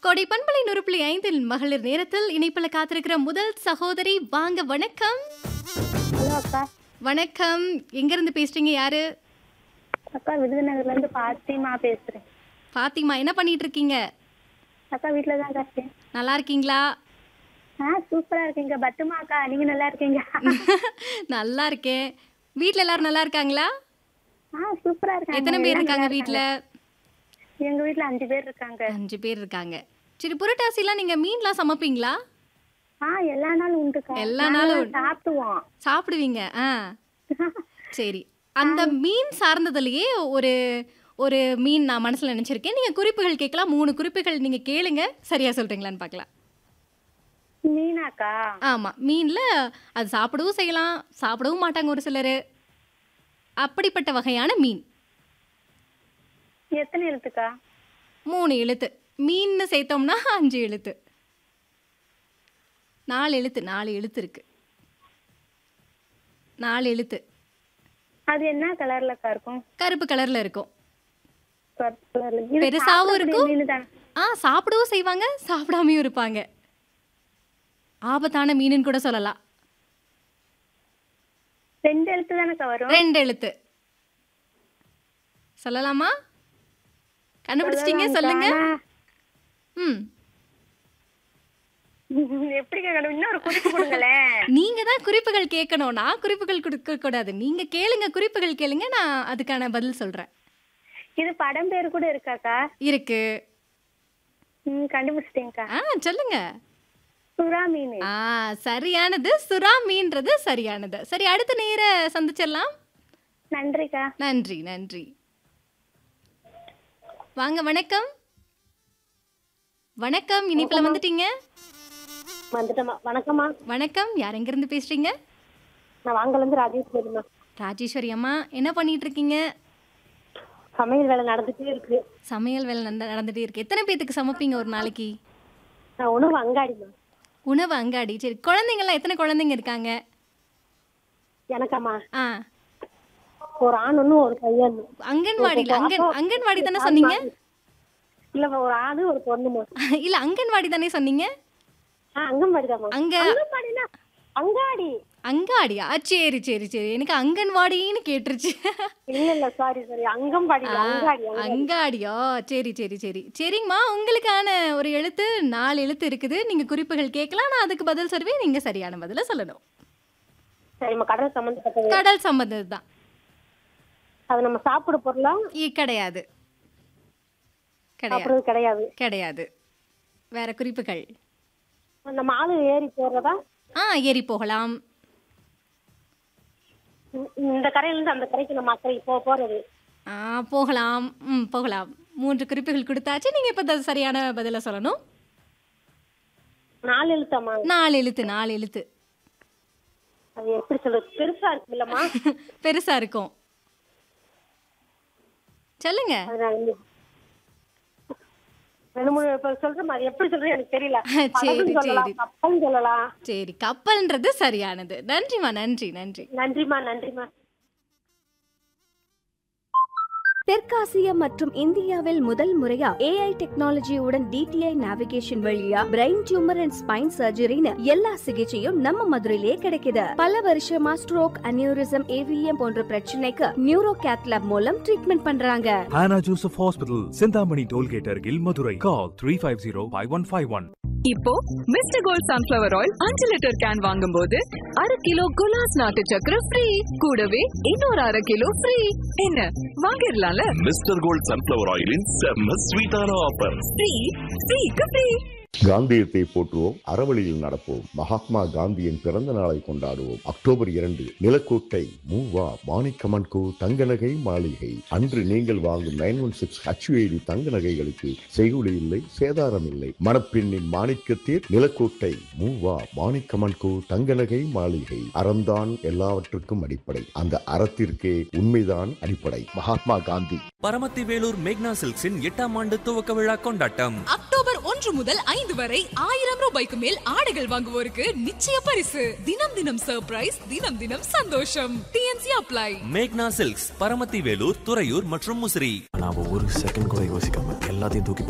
கோடை பண்பலை நூறு புள்ளி ஐந்தில் மகளிர் நேரத்தில் இணைப்பில் காத்திருக்கிற முதல் சகோதரி வாங்க வணக்கம் ஹலோ அக்கா வணக்கம் எங்கிருந்து பேசுறீங்க யாரு அக்கா விருதுநகர்ல இருந்து பாத்திமா பேசுறேன் பாத்திமா என்ன பண்ணிட்டு இருக்கீங்க அக்கா வீட்டில் தான் அக்கா இருக்கேன் நல்லா இருக்கீங்களா ஆ சூப்பரா இருக்கீங்க பட்டுமா அக்கா நீங்க நல்லா இருக்கீங்க நல்லா இருக்கேன் வீட்ல எல்லாரும் நல்லா இருக்காங்களா ஆ சூப்பரா இருக்காங்க எத்தனை பேர் எல்லாம் இருக்காங்க நல்லா வீட்ல எங்க வீட்ல அஞ்சு பேர் இருக்காங்க அஞ்சு பேர் இருக்காங்க சரி புரட்டாசிலாம் நீங்க மீன்லாம் சமைப்பீங்களா ஆ எல்லா நாளும் உண்டுக்கா எல்லா நாங்க நாளும் உண்டு. சாப்பிடுவோம் சாப்பிடுவீங்க ஆ சரி அந்த மீன் சார்ந்ததுலயே ஒரு ஒரு மீன் நான் மனசுல நினைச்சிருக்கேன் நீங்க குறிப்புகள் கேட்கலாம் மூணு குறிப்புகள் நீங்க கேளுங்க சரியா சொல்றீங்களான்னு பார்க்கலாம் மீனாக்கா ஆமா மீன்ல அது சாப்பிடவும் செய்யலாம் சாப்பிடவும் மாட்டாங்க ஒரு சிலர் அப்படிப்பட்ட வகையான மீன் எத்தனை எழுத்துக்கா மூணு எழுத்து மீன்னு சேர்த்தோம்னா அஞ்சு எழுத்து நாலு எழுத்து நாலு எழுத்து இருக்கு நாலு எழுத்து அது என்ன கலர்லக்கா இருக்கும் கருப்பு கலர்ல இருக்கும் கருப்பு colourல. இது பெருசாவும் சாப்பிடக்கூடிய இருக்கும். மீனு தான் ஆ சாப்பிடவும் செய்வாங்க சாப்பிடாமையும் இருப்பாங்க ஆபத்தான மீனுன்னு கூட சொல்லலாம் ரெண்டு எழுத்து தானக்கா வரும் ரெண்டு எழுத்து சொல்லலாமா கண்டுபிடிச்சிட்டீங்க சொல்லுங்க ஆனா, ம் எப்படிக்கா கண்டு- இன்னொரு குறிப்பு கொடுங்களேன் நீங்க தான் குறிப்புகள் கேட்கணும் நான் குறிப்புகள் கொடுக்க கூடாது நீங்க கேளுங்க குறிப்புகள் கேளுங்க நான் அதுக்கான பதில் சொல்றேன் இது படம் பேர் கூட இருக்காக்கா இருக்கு ம் கண்டுபிடிச்சிட்டேங்க்கா ஆ சொல்லுங்க சுறா மீன் ஆ சரியானது சுறா மீன்றது சரியானது சரி அடுத்த நேர சந்திச்சிடலாம் நன்றிக்கா நன்றி நன்றி வாங்க வணக்கம் வணக்கம் இனிப்புல வந்துட்டீங்க வந்துட்டேம்மா வணக்கம்மா வணக்கம் யார் எங்கிருந்து பேசுறீங்க நான் வாங்கலேருந்து ராஜேஷ் பேருமா ராஜேஸ்வரி அம்மா என்ன பண்ணிட்டு இருக்கீங்க சமையல் வேலை நடந்துட்டே இருக்கு சமையல் வேலை நட- நடந்துட்டே இருக்கு எத்தனை பேத்துக்கு சமைப்பீங்க ஒரு நாளைக்கு நான் உணவு அங்காடிமா உணவு அங்காடி சரி குழந்தைங்கள்லாம் எத்தனை குழந்தைங்க இருக்காங்க எனக்காம்மா ஆ ஒரு ஆண் ஒண்ணு ஒரு பையன் அங்கன்வாடியில் அங்கன் அங்கன்வாடி தானே சொன்னீங்க இல்ல ஒரு ஆணு ஒரு பொண்ணுமா இல்ல அங்கன்வாடி தானே சொன்னீங்க ஆ அங்கன்வாடி தாம்மா அங்க அங்கன்வாடினா அங்காடி அங்காடியா சரி சரி சரி எனக்கு அங்கன்வாடின்னு கேட்டுருச்சு இல்ல இல்ல சாரி சாரி அங்கன்வாடி இல்ல, அங்காடி அங்க- அங்காடியா சரி சரி சரி சரிங்கம்மா உங்களுக்கான ஒரு எழுத்து நாலு எழுத்து இருக்குது நீங்க குறிப்புகள் கேட்கலாம் நான் அதுக்கு பதில் சொல்லுவேன் நீங்க சரியான பதில சொல்லணும் சரிம்மா கடல் சம்பந்தப்பட்டது கடல் சம்பந்தது தான் அது நம்ம சாப்பிட பொருளா கிடையாது கிடையாது சாப்பிடுறது கிடையாது கிடையாது வேற குறிப்புகள் நம்ம ஆளு ஏறி போறதா ஆ ஏறி போகலாம் இந்த- இந்த கரையில இருந்து அந்த கரைக்கு நம்ம அக்கறைக்கு போ போறது ஆ போகலாம் ம் போகலாம் மூன்று குறிப்புகள் கொடுத்தாச்சு நீங்க இப்ப த- சரியான பதில சொல்லணும் நாலு எழுத்தாம்மா நாலு எழுத்து நாலு எழுத்து அது எப்படி சொல்றது பெருசா இருக்கு இல்லம்மா பெருசா இருக்கும் சொல்லுங்க அது நான் வந்து- ரெண்டு மூணு இப்ப சொல்றேன் அது எப்படி சொல்றது எனக்கு தெரியல சரி, படகுன்னு சொல்லலாம் சரி. கப்பல் சொல்லலாம் சரி கப்பல்ன்றது சரியானது நன்றிம்மா நன்றி நன்றி நன்றிம்மா நன்றிம்மா தெற்காசியா மற்றும் இந்தியாவில் முதல் முறையா ஏஐ டெக்னாலஜியுடன் டிடிஐ நேவிகேஷன் வழியா பிரெயின் டியூமர் அண்ட் ஸ்பைன் சர்ஜரின்னு எல்லா சிகிச்சையும் நம்ம மதுரையிலே கிடைக்குது பல வருஷமா ஸ்ட்ரோக் அனியூரிசம் ஏவிஎம் போன்ற பிரச்சனைக்கு நியூரோ கேத்லாப் மூலம் ட்ரீட்மெண்ட் பண்றாங்க Hannah Joseph Hospital, Sindhamani Tollgate Argil, Madurai. Call 350-5151. இப்போ மிஸ்டர் கோல்ட் சன்ஃபிளவர் ஆயில் அஞ்சு லிட்டர் கேன் வாங்கும்போது அரை கிலோ குலாஸ் நாட்டு சக்கரை ஃப்ரீ கூடவே இன்னொரு அரை கிலோ ஃப்ரீ என்ன வாங்கிடலாம்ல மிஸ்டர் கோல்ட் சன்ஃபிளவர் ஆயிலின் செம்ம ஸ்வீட்டான ஆஃபர் ஃப்ரீ ஃப்ரீக்கு ஃப்ரீ காந்தியத்தை போற்றுவோம் அறவழியில் நடப்போம் மகாத்மா காந்தியின் பிறந்த நாளை கொண்டாடுவோம் அக்டோபர் இரண்டு நிலக்கோட்டை மூவா மாணிக்கமன் கோ தங்க நகை மாளிகை அன்று நீங்கள் வாங்கும் நைன் ஒன் சிக்ஸ் ஹச்ஐடி தங்க நகைகளுக்கு செய்குலி இல்லை சேதாரம் இல்லை மணப்பெண்ணின் மாணிக்கத்தேர் நிலக்கோட்டை மூவா மாணிக்கமன் கோ தங்க நகை மாளிகை அறம்தான் எல்லாவற்றுக்கும் அடிப்படை அந்த அறத்திற்கே உண்மைதான் அடிப்படை மகாத்மா காந்தி பரமத்தி வேலூர் மேக்னா சில்க்ஸின் எட்டாம் ஆண்டு துவக்க விழா கொண்டாட்டம் அக்டோபர் ஒன்று முதல் ஐந்து வரை ஆயிரம் ரூபாய்க்கு மேல் ஆடைகள் வாங்குவோருக்கு நிச்சய பரிசு தினம் தினம் சர்ப்ரைஸ் தினம் தினம் சந்தோஷம் டிஎன்சி அப்ளை மேக்னா சில்க்ஸ் பரமத்தி வேலூர் துறையூர் மற்றும் முசிறி நான் ஒரு செகண்ட் கூட யோசிக்காம எல்லாத்தையும் தூக்கி